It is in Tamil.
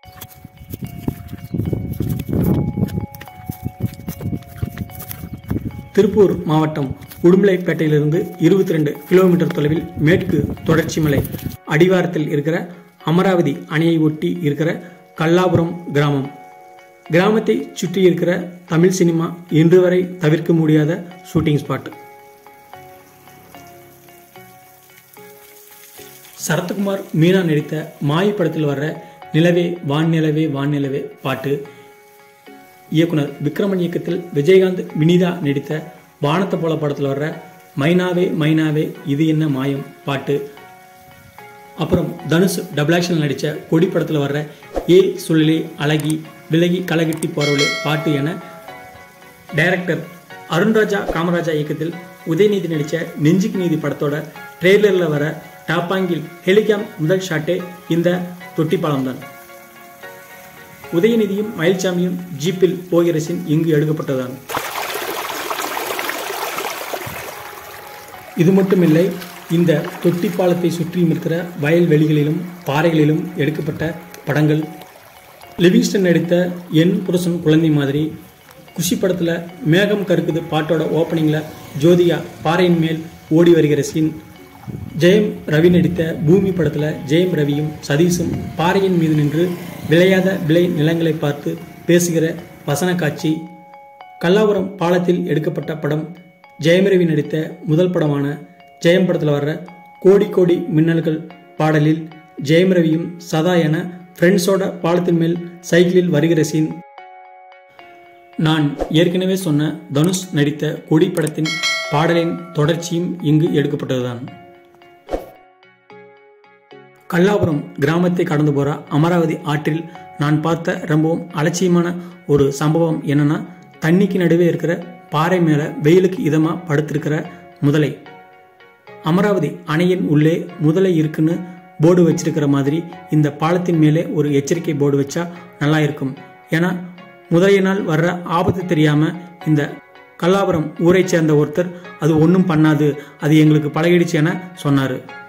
திருப்பூர் மாவட்டம் உடுமலைப்பேட்டையிலிருந்து இருபத்தி ரெண்டு கிலோமீட்டர் தொலைவில் மேற்கு தொடர்ச்சி மலை அடிவாரத்தில் இருக்கிற அமராவதி அணையை ஒட்டி இருக்கிற கல்லாபுரம் கிராமம் கிராமத்தை சுற்றி இருக்கிற தமிழ் சினிமா இன்று வரை தவிர்க்க முடியாத ஷூட்டிங் ஸ்பாட் சரத்குமார் மீனா நடித்த மாய் படத்தில் வர்ற நிலவே வான் நிலவே வான் நிலவே பாட்டு இயக்குனர் விக்ரமன் இயக்கத்தில் விஜயகாந்த் வினிதா நடித்த வானத்தை போல படத்தில் வர்ற மைனாவே மைனாவே இது என்ன மாயம் பாட்டு அப்புறம் தனுஷ் டபுள் ஆக்ஷன் நடித்த கொடி படத்தில் வர்ற ஏ சுழலி அழகி விலகி கலகட்டி போறவளே பாட்டு என டைரக்டர் அருண்ராஜா காமராஜா இயக்கத்தில் உதயநிதி நடித்த நெஞ்சுக்கு நீதி படத்தோட ட்ரெய்லரில் வர டாப்பாங்கில் ஹெலிகாம் முதல் ஷாட்டே இந்த தொட்டிப்பாலம் தான் உதயநிதியும் மயில்சாமியும் ஜீப்பில் போகிற சீன் இங்கு எடுக்கப்பட்டதுதான் இது மட்டுமில்லை இந்த தொட்டி பாலத்தை சுற்றியும் இருக்கிற வயல்வெளிகளிலும் பாறைகளிலும் எடுக்கப்பட்ட படங்கள் லிவிங்ஸ்டன் நடித்த என் புருஷன் குழந்தை மாதிரி குஷி படத்தில் மேகம் கருக்குது பாட்டோட ஓப்பனிங்கில் ஜோதியா பாறையின் மேல் ஓடி வருகிற சீன் ஜெயம் ரவி நடித்த பூமி படத்தில் ஜெயம் ரவியும் சதீஷும் பாறையின் மீது நின்று விளையாத விளை நிலங்களை பார்த்து பேசுகிற வசன காட்சி கல்லாபுரம் பாலத்தில் எடுக்கப்பட்ட படம் ஜெயம் ரவி நடித்த முதல் படமான ஜெயம் படத்தில் வர்ற கோடி கோடி மின்னல்கள் பாடலில் ஜெயம் ரவியும் சதா என ஃப்ரெண்ட்ஸோட பாலத்தின் மேல் சைக்கிளில் வருகிற சீன் நான் ஏற்கனவே சொன்ன தனுஷ் நடித்த கொடி படத்தின் பாடலின் தொடர்ச்சியும் இங்கு எடுக்கப்பட்டதுதான் கல்லாபுரம் கிராமத்தை கடந்து போற அமராவதி ஆற்றில் நான் பார்த்த ரொம்பவும் அலட்சியமான ஒரு சம்பவம் என்னன்னா தண்ணிக்கு நடுவே இருக்கிற பாறை மேல வெயிலுக்கு இதமா படுத்திருக்கிற முதலை அமராவதி அணையின் உள்ளே முதலை இருக்குன்னு போர்டு வச்சிருக்கிற மாதிரி இந்த பாலத்தின் மேலே ஒரு எச்சரிக்கை போர்டு வச்சா நல்லா இருக்கும் ஏன்னா முதலையினால் வர்ற ஆபத்து தெரியாம இந்த கல்லாபுரம் ஊரை சேர்ந்த ஒருத்தர் அது ஒன்றும் பண்ணாது அது எங்களுக்கு பழகிடுச்சு என சொன்னார்